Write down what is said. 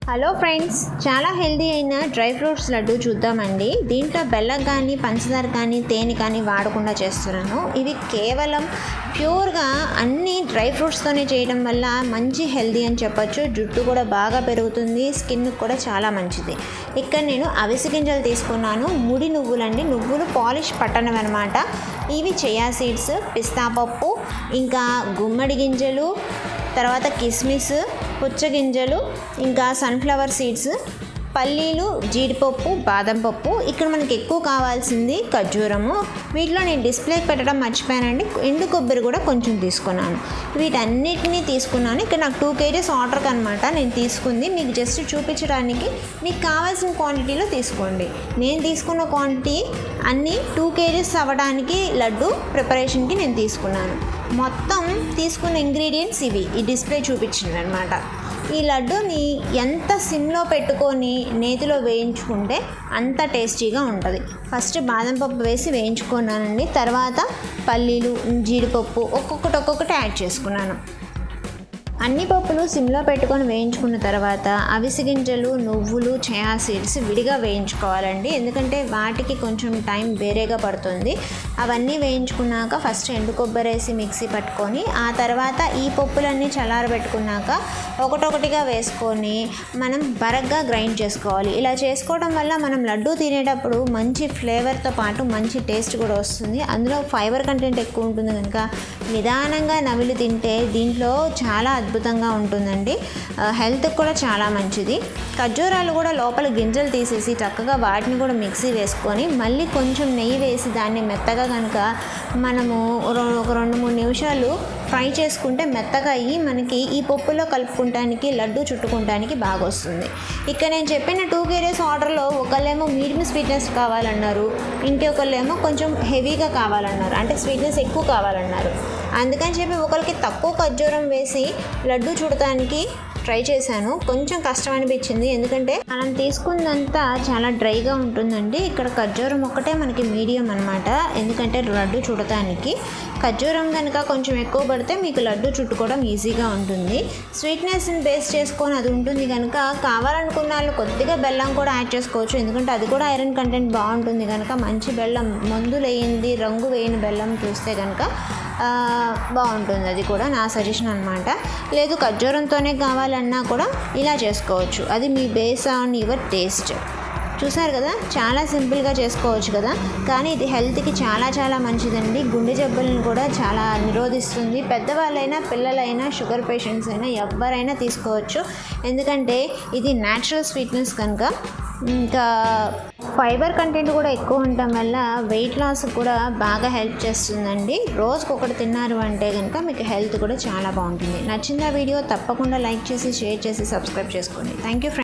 hello friends చాలా healthy అయిన dry fruits laddu చూద్దామండి దీంట్లో బెల్లం కానీ పంచదార కానీ తేనె కానీ వాడకుండా చేస్తున్నాను ఇవి కేవలం ప్యూర్గా అన్ని డ్రై ఫ్రూట్స్తోనే చేయడం వల్ల మంచి హెల్దీ అని చెప్పొచ్చు జుట్టు కూడా బాగా పెరుగుతుంది స్కిన్ కూడా చాలా మంచిది ఇక్కడ నేను అవిసె గింజలు తీసుకున్నాను ముడి నువ్వులండి నువ్వులు పాలిష్ పట్టణం అనమాట ఇవి చెయా సీడ్స్ పిస్తా పప్పు ఇంకా గుమ్మడి గింజలు తర్వాత కిస్మిస్ పుచ్చగింజలు ఇంకా సన్ఫ్లవర్ సీడ్స్ పల్లీలు జీడిపప్పు బాదం పప్పు ఇక్కడ మనకి ఎక్కువ కావాల్సింది ఖర్జూరము వీటిలో నేను డిస్ప్లేకి పెట్టడం మర్చిపోయానండి ఎండు కొబ్బరి కూడా కొంచెం తీసుకున్నాను వీటన్నిటిని తీసుకున్నాను ఇక్కడ నాకు టూ కేజెస్ ఆర్డర్కి అనమాట నేను తీసుకుంది మీకు జస్ట్ చూపించడానికి మీకు కావాల్సిన క్వాంటిటీలో తీసుకోండి నేను తీసుకున్న క్వాంటిటీ అన్నీ టూ కేజెస్ అవ్వడానికి లడ్డు ప్రిపరేషన్కి నేను తీసుకున్నాను మొత్తం తీసుకున్న ఇంగ్రీడియంట్స్ ఇవి ఈ డిస్ప్లే చూపించింది అనమాట ఈ లడ్డూని ఎంత సిమ్లో పెట్టుకొని నేతిలో వేయించుకుంటే అంత టేస్టీగా ఉంటుంది ఫస్ట్ బాదం పప్పు వేసి వేయించుకున్నానండి తర్వాత పల్లీలు జీడిపప్పు ఒక్కొక్కటి ఒక్కొక్కటి యాడ్ చేసుకున్నాను అన్ని పప్పులు సిమ్లో పెట్టుకొని వేయించుకున్న తర్వాత అవిసె గింజలు నువ్వులు చయా సీడ్స్ విడిగా వేయించుకోవాలండి ఎందుకంటే వాటికి కొంచెం టైం వేరేగా పడుతుంది అవన్నీ వేయించుకున్నాక ఫస్ట్ ఎండు కొబ్బరి వేసి మిక్సీ పట్టుకొని ఆ తర్వాత ఈ పప్పులన్నీ చల్లారబెట్టుకున్నాక ఒకటొకటిగా వేసుకొని మనం బరగ్గా గ్రైండ్ చేసుకోవాలి ఇలా చేసుకోవడం వల్ల మనం లడ్డు తినేటప్పుడు మంచి ఫ్లేవర్తో పాటు మంచి టేస్ట్ కూడా వస్తుంది అందులో ఫైబర్ కంటెంట్ ఎక్కువ ఉంటుంది కనుక నిదానంగా నమిలి తింటే దీంట్లో చాలా అద్భుతంగా ఉంటుందండి హెల్త్కి కూడా చాలా మంచిది ఖర్జూరాలు కూడా లోపల గింజలు తీసేసి చక్కగా వాటిని కూడా మిక్సీ వేసుకొని మళ్ళీ కొంచెం నెయ్యి వేసి దాన్ని మెత్తగా కనుక మనము రో- ఒక రెండు మూడు నిమిషాలు ఫ్రై చేసుకుంటే మెత్తగా అయ్యి మనకి ఈ పప్పులో కలుపుకుంటానికి లడ్డు చుట్టుకుంటానికి బాగా వస్తుంది ఇక్కడ నేను చెప్పిన టూ కేజెస్ ఆర్డర్లో ఒకళ్ళేమో మీడియం స్వీట్నెస్ కావాలన్నారు ఇంకొకళ్ళేమో కొంచెం హెవీగా కావాలన్నారు అంటే స్వీట్నెస్ ఎక్కువ కావాలన్నారు అందుకని చెప్పి ఒకరికి తక్కువ ఖర్జూరం వేసి లడ్డు చుడటానికి ట్రై చేశాను కొంచెం కష్టం అనిపించింది ఎందుకంటే మనం తీసుకుందంతా చాలా డ్రైగా ఉంటుందండి ఇక్కడ ఖర్జూరం ఒక్కటే మనకి మీడియం అనమాట ఎందుకంటే లడ్డు చుడటానికి ఖర్జూరం కనుక కొంచెం ఎక్కువ పడితే మీకు లడ్డు చుట్టుకోవడం ఈజీగా ఉంటుంది స్వీట్నెస్ని బేస్ చేసుకొని అది ఉంటుంది కనుక కావాలనుకున్న వాళ్ళు కొద్దిగా బెల్లం కూడా యాడ్ చేసుకోవచ్చు ఎందుకంటే అది కూడా ఐరన్ కంటెంట్ బాగుంటుంది కనుక మంచి బెల్లం మందులు వేయింది రంగు వేయని బెల్లం చూస్తే కనుక ఆ, బాగుంటుంది అది కూడా నా సజెషన్ అనమాట లేదు ఖర్జూరంతోనే కావాలన్నా కూడా ఇలా చేసుకోవచ్చు అది మీ బేస్ ఆన్ యువర్ టేస్ట్ చూసారు కదా చాలా సింపుల్గా చేసుకోవచ్చు కదా కానీ ఇది హెల్త్కి చాలా చాలా మంచిదండి గుండె జబ్బులను కూడా చాలా నిరోధిస్తుంది పెద్దవాళ్ళైనా పిల్లలైనా షుగర్ పేషెంట్స్ అయినా ఎవరైనా తీసుకోవచ్చు ఎందుకంటే ఇది న్యాచురల్ స్వీట్నెస్ కనుక ఇంకా ఫైబర్ కంటెంట్ కూడా ఎక్కువ ఉండటం వల్ల వెయిట్ లాస్ కూడా బాగా హెల్ప్ చేస్తుందండి రోజుకి ఒకటి తిన్నారు అంటే కనుక మీకు హెల్త్ కూడా చాలా బాగుంటుంది నచ్చిందా వీడియో తప్పకుండా లైక్ చేసి షేర్ చేసి సబ్స్క్రైబ్ చేసుకోండి థ్యాంక్ యూ